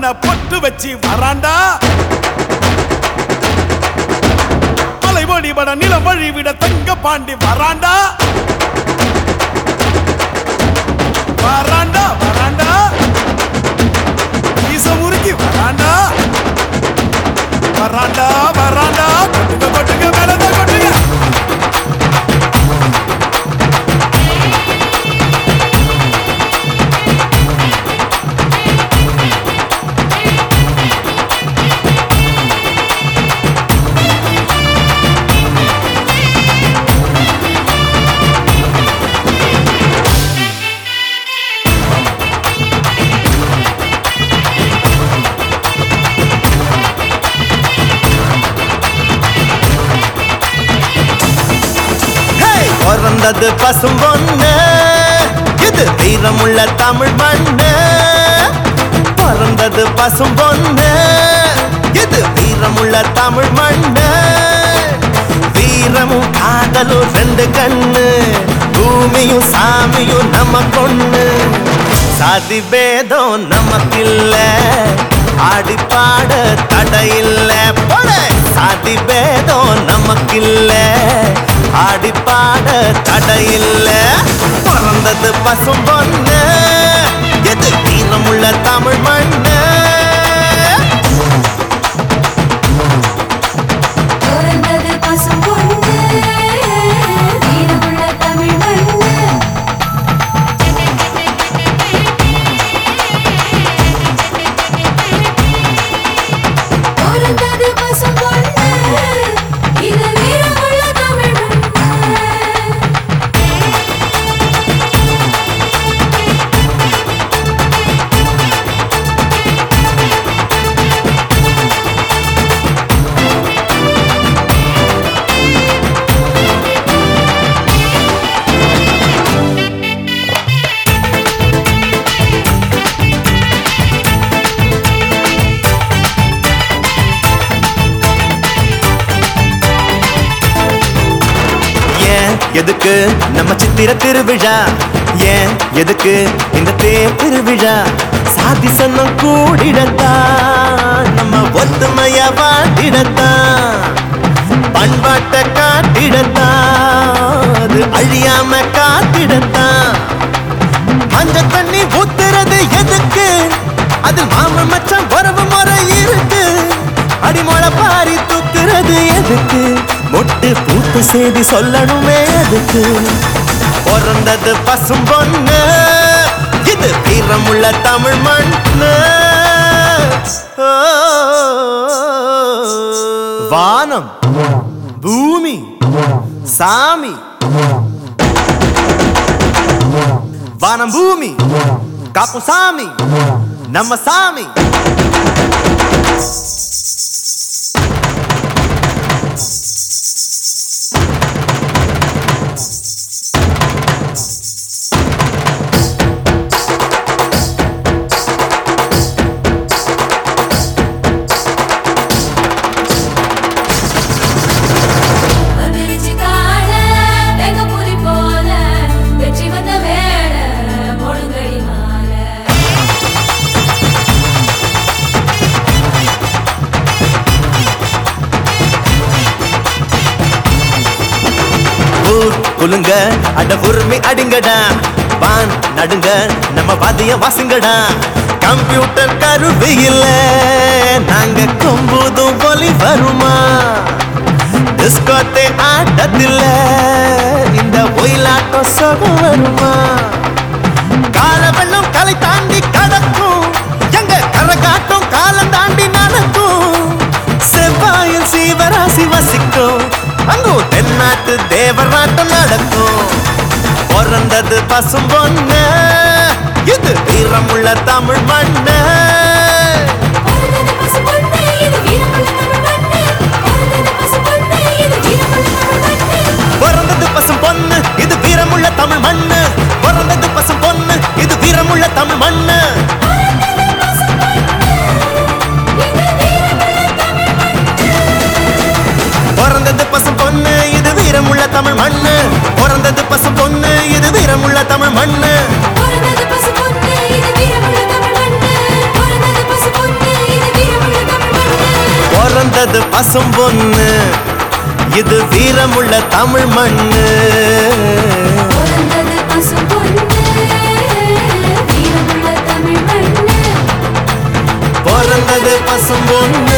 கண்ண பொட்டு வச்சு வராண்டா மலை வழிபட நிலம் வழிவிட தங்க பாண்டி வராண்டா வராண்டா வராண்டா மீச முறுக்கி வராண்டா வராண்டா வராண்டா கொட்டுங்க கொட்டுங்க மேலத கொட்டுங்க ஹேய்! பிறந்தது பசும் பொண்ணு இது வீரமுள்ள தமிழ் மண்ணு பிறந்தது பசும் பொண்ணு இது வீரமுள்ள தமிழ் மண்ணு வீரமும் காதலும் ரெண்டு கண்ணு பூமியும் சாமியும் நம்ம கொண்ணு சாதி பேதம் நமக்கில்ல ஆடி பாட தடையில்ல போல சாதி பேதம் நமக்கில்ல ஆடி பாட தடையில்ல பிறந்தது பசும் பொண்ணு எது வீரமுள்ள தமிழ் மண்ணு பிறந்தது பசும் பொண்ணு வீரமுள்ள தமிழ் மண்ணு பிறந்தது பசும் பொண்ணு இது வீரமுள்ள தமிழ் மண்ணு ஏன் எதுக்கு நம்ம சித்திர திருவிழா ஏன் எதுக்கு இந்த தேர் திருவிழா சாதி சன்னம் கூடிடத்தான் நம்ம ஒத்துமைய வாட்டிடத்தான் பண்பாட்டை காட்டிடத்தான் அது அழியாம காத்திடத்தான் மஞ்ச தண்ணி ஊத்துறது எதுக்கு அது மாம மச்சான் உறவு முறை இருக்கு அடிமொழ பாரி தூக்குறது எதுக்கு மொட்டு பூத்து செய்தி சொல்லணுமே எதுக்கு பிறந்தது பசும் பொண்ணு இது வீரமுள்ள தமிழ் மண்ணு ஓ, வானம் பூமி சாமி வானம் பூமி காப்பு சாமி நம்ம சாமி வந்துருச்சு கால வெங்க புலி போல வெற்றி வந்த வேள முழுங்கடி மாலை ஊர் குலுங்க அட உரிமை அடிங்கடா வான் நடுங்க நம்ம வாதிய வாசுங்கடா கம்ப்யூட்டர் கருவி இல்ல நாங்க கொம்புதும் ஒலி வருமா டிஸ்கோத்தே ஆட்டத்தில்ல இந்த ஒயிலாட்டம் சுகம் வருமா கால வெள்ளம் கலை தாண்டி கடக்கும் எங்க கரகாட்டம் காலம் தாண்டி நடக்கும் செவ்வாயில் சீவராசி வசிக்கும் அங்கும் தென்னாட்டு தேவராட்டம் நடக்கும் பிறந்தது பசும் பொண்ணு இது வீரமுள்ள தமிழ் மண்ணு பிறந்தது பசு பொண்ணு இது வீரமுள்ள தமிழ் மண்ணு பிறந்தது பசு பொண்ணு இது வீரமுள்ள தமிழ் மண்ணு பிறந்தது பசும் பொண்ணு இது வீரமுள்ள தமிழ் மண்ணு பிறந்தது பசும் பொண்ணு இது வீரமுள்ள தமிழ் மண்ணு பிறந்தது பசும் பொண்ணு இது வீரமுள்ள தமிழ் மண்ணு பிறந்தது பசும் பொண்ணு இது வீரமுள்ள தமிழ் மண்ணு பிறந்தது பசு பொண்ணு இது வீரமுள்ள தமிழ் மண்ணு பிறந்தது பசு பொண்ணு பிறந்தது பசும் பொண்ணு இது வீரமுள்ள தமிழ் மண்ணு பிறந்தது பசும்பொன்னு, வீரமுள்ள தமிழ் மண்ணு. பிறந்தது பசும் பொண்ணு